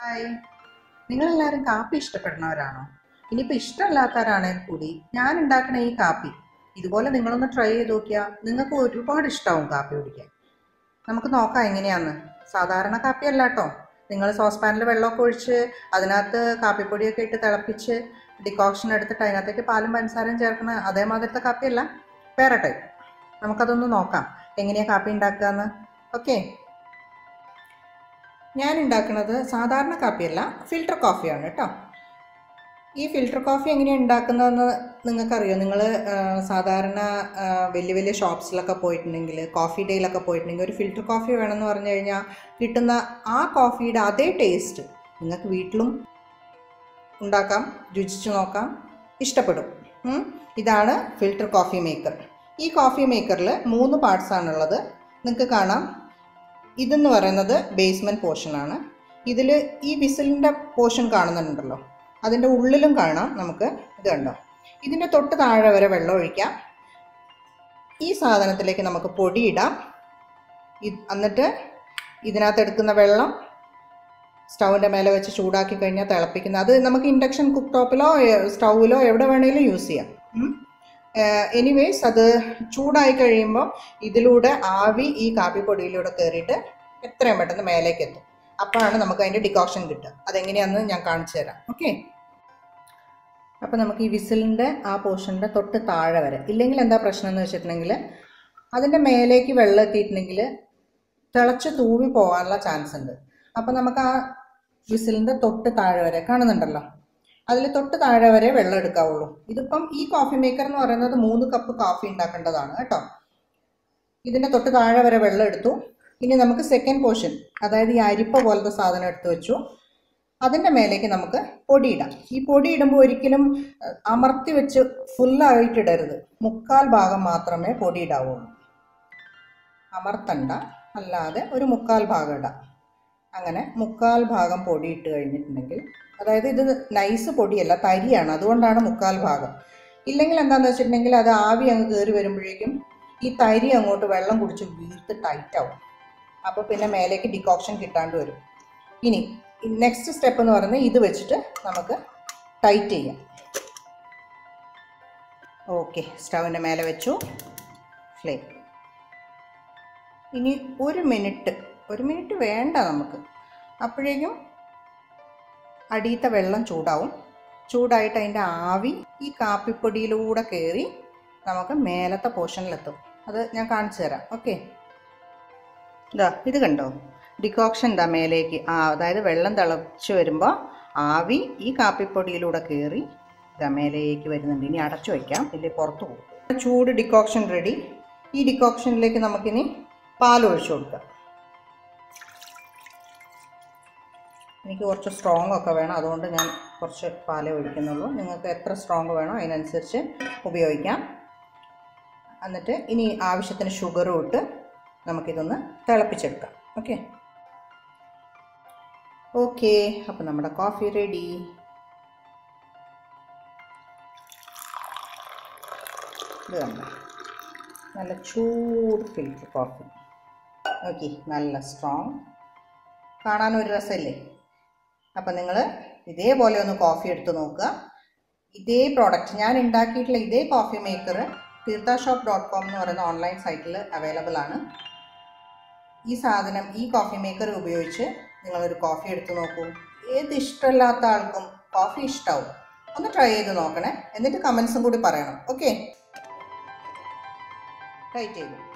Hi നിങ്ങളെല്ലാവരും കാപ്പി ഇഷ്ടപ്പെടുന്നവരാണോ ഇനിയിപ്പോൾ ഇഷ്ടമല്ലാത്തവരാണെങ്കിൽ കൂടി ഞാൻ ഉണ്ടാക്കുന്ന ഈ കാപ്പി ഇതുപോലെ നിങ്ങളൊന്ന് ട്രൈ ചെയ്ത് നോക്കിയാൽ നിങ്ങൾക്ക് ഒരുപാട് ഇഷ്ടമാവും കാപ്പി കുടിക്കാൻ നമുക്ക് നോക്കാം എങ്ങനെയാന്ന് സാധാരണ കാപ്പി അല്ല കേട്ടോ നിങ്ങൾ സോസ് പാനിൽ വെള്ളമൊക്കെ ഒഴിച്ച് അതിനകത്ത് കാപ്പിപ്പൊടിയൊക്കെ ഇട്ട് തിളപ്പിച്ച് ഡിക്കോക്ഷൻ എടുത്തിട്ട് അതിനകത്തേക്ക് പാലും പഞ്ചസാരയും ചേർക്കുന്ന അതേമാതിരത്തെ കാപ്പിയല്ല വേറെ ടൈപ്പ് നമുക്കതൊന്ന് നോക്കാം എങ്ങനെയാണ് കാപ്പി ഉണ്ടാക്കുക ഓക്കെ ഞാൻ ഉണ്ടാക്കുന്നത് സാധാരണ കാപ്പിയല്ല ഫിൽട്ടർ കോഫിയാണ് കേട്ടോ ഈ ഫിൽട്ടർ കോഫി എങ്ങനെയാണ് ഉണ്ടാക്കുന്നതെന്ന് നിങ്ങൾക്കറിയോ നിങ്ങൾ സാധാരണ ആ, വലിയ വലിയ ഷോപ്സിലൊക്കെ പോയിട്ടുണ്ടെങ്കിൽ കോഫി ഡേയിലൊക്കെ പോയിട്ടുണ്ടെങ്കിൽ ഒരു ഫിൽട്ടർ കോഫി വേണമെന്ന് പറഞ്ഞു കഴിഞ്ഞാൽ കിട്ടുന്ന ആ കോഫിയുടെ അതേ ടേസ്റ്റ് നിങ്ങൾക്ക് വീട്ടിലും ഉണ്ടാക്കാം രുചിച്ചു നോക്കാം ഇഷ്ടപ്പെടും ഉം. ഇതാണ് ഫിൽട്ടർ കോഫി മേക്കർ ഈ കോഫി മേക്കറിൽ മൂന്ന് പാർട്സ് ആണുള്ളത് നിങ്ങൾക്ക് കാണാം ഇതെന്ന് പറയുന്നത് ബേസ്മെൻറ്റ് പോർഷനാണ് ഇതിൽ ഈ വിസിലിൻ്റെ പോർഷൻ കാണുന്നുണ്ടല്ലോ അതിൻ്റെ ഉള്ളിലും കാണാം നമുക്ക് ഇത് കണ്ടോ ഇതിൻ്റെ തൊട്ട് താഴെ വരെ വെള്ളം ഒഴിക്കാം ഈ സാധനത്തിലേക്ക് നമുക്ക് പൊടിയിടാം ഇത് എന്നിട്ട് ഇതിനകത്ത് എടുക്കുന്ന വെള്ളം സ്റ്റൗവിൻ്റെ മേലെ വെച്ച് ചൂടാക്കി കഴിഞ്ഞാൽ തിളപ്പിക്കുന്ന അത് നമുക്ക് ഇൻഡക്ഷൻ കുക്ക് ടോപ്പിലോ സ്റ്റൗവിലോ എവിടെ വേണമെങ്കിലും യൂസ് ചെയ്യാം എനിവേസ് അത് ചൂടായി കഴിയുമ്പോൾ ഇതിലൂടെ ആവി ഈ കാപ്പിപ്പൊടിയിലൂടെ കയറിയിട്ട് എത്രയും പെട്ടെന്ന് മേലേക്ക് എത്തും അപ്പോഴാണ് നമുക്ക് അതിൻ്റെ ഡിക്കോക്ഷൻ കിട്ടുക അതെങ്ങനെയാണെന്ന് ഞാൻ കാണിച്ചു തരാം ഓക്കെ അപ്പോൾ നമുക്ക് ഈ വിസിലിൻ്റെ ആ പോർഷൻ്റെ തൊട്ട് താഴെ വരെ ഇല്ലെങ്കിൽ എന്താ പ്രശ്നം എന്ന് വെച്ചിട്ടുണ്ടെങ്കിൽ അതിൻ്റെ മേലേക്ക് വെള്ളം എത്തിയിട്ടുണ്ടെങ്കിൽ തിളച്ച് തൂവി പോകാനുള്ള ചാൻസ് ഉണ്ട് അപ്പോൾ നമുക്ക് ആ വിസിലിൻ്റെ തൊട്ട് താഴെ വരെ കാണുന്നുണ്ടല്ലോ അതിൽ തൊട്ട് താഴെ വരെ വെള്ളം എടുക്കാവുള്ളൂ ഇതിപ്പം ഈ കോഫി മേക്കർ എന്ന് പറയുന്നത് മൂന്ന് കപ്പ് കോഫി ഉണ്ടാക്കേണ്ടതാണ് കേട്ടോ ഇതിൻ്റെ തൊട്ട് താഴെ വരെ വെള്ളം എടുത്തു ഇനി നമുക്ക് സെക്കൻഡ് പോർഷൻ അതായത് ഈ അരിപ്പ പോലത്തെ സാധനം എടുത്തു വെച്ചു അതിൻ്റെ മേലേക്ക് നമുക്ക് പൊടിയിടാം ഈ പൊടി ഇടുമ്പോൾ ഒരിക്കലും അഹ്, അമർത്തി വെച്ച് ഫുള്ളായിട്ട് ഇടരുത് മുക്കാൽ ഭാഗം മാത്രമേ പൊടി ഇടാവുള്ളൂ അമർത്തണ്ട അല്ലാതെ ഒരു മുക്കാൽ ഭാഗം ഇടാം അങ്ങനെ മുക്കാൽ ഭാഗം പൊടി ഇട്ട് കഴിഞ്ഞിട്ടുണ്ടെങ്കിൽ അതായത് ഇത് നൈസ് പൊടിയല്ല തരിയാണ് അതുകൊണ്ടാണ് മുക്കാൽ ഭാഗം ഇല്ലെങ്കിൽ എന്താണെന്ന് വെച്ചിട്ടുണ്ടെങ്കിൽ അത് ആവി അങ്ങ് കയറി വരുമ്പോഴേക്കും ഈ തരി അങ്ങോട്ട് വെള്ളം കുടിച്ച് വീർത്ത് ടൈറ്റ് ആവും അപ്പോൾ പിന്നെ മേലേക്ക് ഡിക്കോക്ഷൻ കിട്ടാണ്ട് വരും ഇനി നെക്സ്റ്റ് സ്റ്റെപ്പ് എന്ന് പറയുന്നത് ഇത് വെച്ചിട്ട് നമുക്ക് ടൈറ്റ് ചെയ്യാം ഓക്കെ സ്റ്റൗവിൻ്റെ മേലെ വെച്ചു ഫ്ലെയിം ഇനി ഒരു മിനിറ്റ് ഒരു മിനിറ്റ് വേണ്ട നമുക്ക് അപ്പോഴേക്കും അടിയത്തെ വെള്ളം ചൂടാവും ചൂടായിട്ട് അതിൻ്റെ ആവി ഈ കാപ്പിപ്പൊടിയിലൂടെ കയറി നമുക്ക് മേലത്തെ പോർഷനിലെത്തും അത് ഞാൻ കാണിച്ചു തരാം ഓക്കെ ഇതാ ഇത് കണ്ടോ ഡിക്കോക്ഷൻ ഇതാ മേലേക്ക് ആ അതായത് വെള്ളം തിളച്ച് വരുമ്പോൾ ആവി ഈ കാപ്പിപ്പൊടിയിലൂടെ കയറി ഇതാ മേലേക്ക് വരുന്നുണ്ട് ഇനി അടച്ചു വയ്ക്കാം ഇല്ലേ പുറത്ത് പോകും ചൂട് ഡിക്കോക്ഷൻ റെഡി ഈ ഡിക്കോക്ഷനിലേക്ക് നമുക്കിനി പാൽ ഒഴിച്ചു കൊടുക്കാം എനിക്ക് കുറച്ച് സ്ട്രോങ് ഒക്കെ വേണം അതുകൊണ്ട് ഞാൻ കുറച്ച് പാലേ ഒഴിക്കുന്നുള്ളൂ നിങ്ങൾക്ക് എത്ര സ്ട്രോങ് വേണോ അതിനനുസരിച്ച് ഉപയോഗിക്കാം എന്നിട്ട് ഇനി ആവശ്യത്തിന് ഷുഗറും ഇട്ട് നമുക്കിതൊന്ന് തിളപ്പിച്ചെടുക്കാം ഓക്കെ ഓക്കെ അപ്പോൾ നമ്മുടെ കോഫി റെഡി ഇത് കണ്ടോ നല്ല ചൂട് ഫിൽറ്റർ കോഫി ഓക്കെ നല്ല സ്ട്രോങ് കാണാൻ ഒരു രസമല്ലേ അപ്പം നിങ്ങൾ ഇതേപോലെ ഒന്ന് കോഫി എടുത്ത് നോക്കുക ഇതേ പ്രോഡക്റ്റ് ഞാൻ ഉണ്ടാക്കിയിട്ടുള്ള ഇതേ coffee maker Theertha shop dot com എന്ന് പറയുന്ന ഓൺലൈൻ സൈറ്റിൽ അവൈലബിൾ ആണ് ഈ സാധനം ഈ കോഫി മേക്കർ ഉപയോഗിച്ച് നിങ്ങളൊരു കോഫി എടുത്ത് നോക്കൂ ഏത് ഇഷ്ടമില്ലാത്ത ആൾക്കും കോഫി ഇഷ്ടമാവും ഒന്ന് ട്രൈ ചെയ്ത് നോക്കണേ എന്നിട്ട് കമൻസും കൂടി പറയണം ഓക്കെ ട്രൈ ചെയ്തു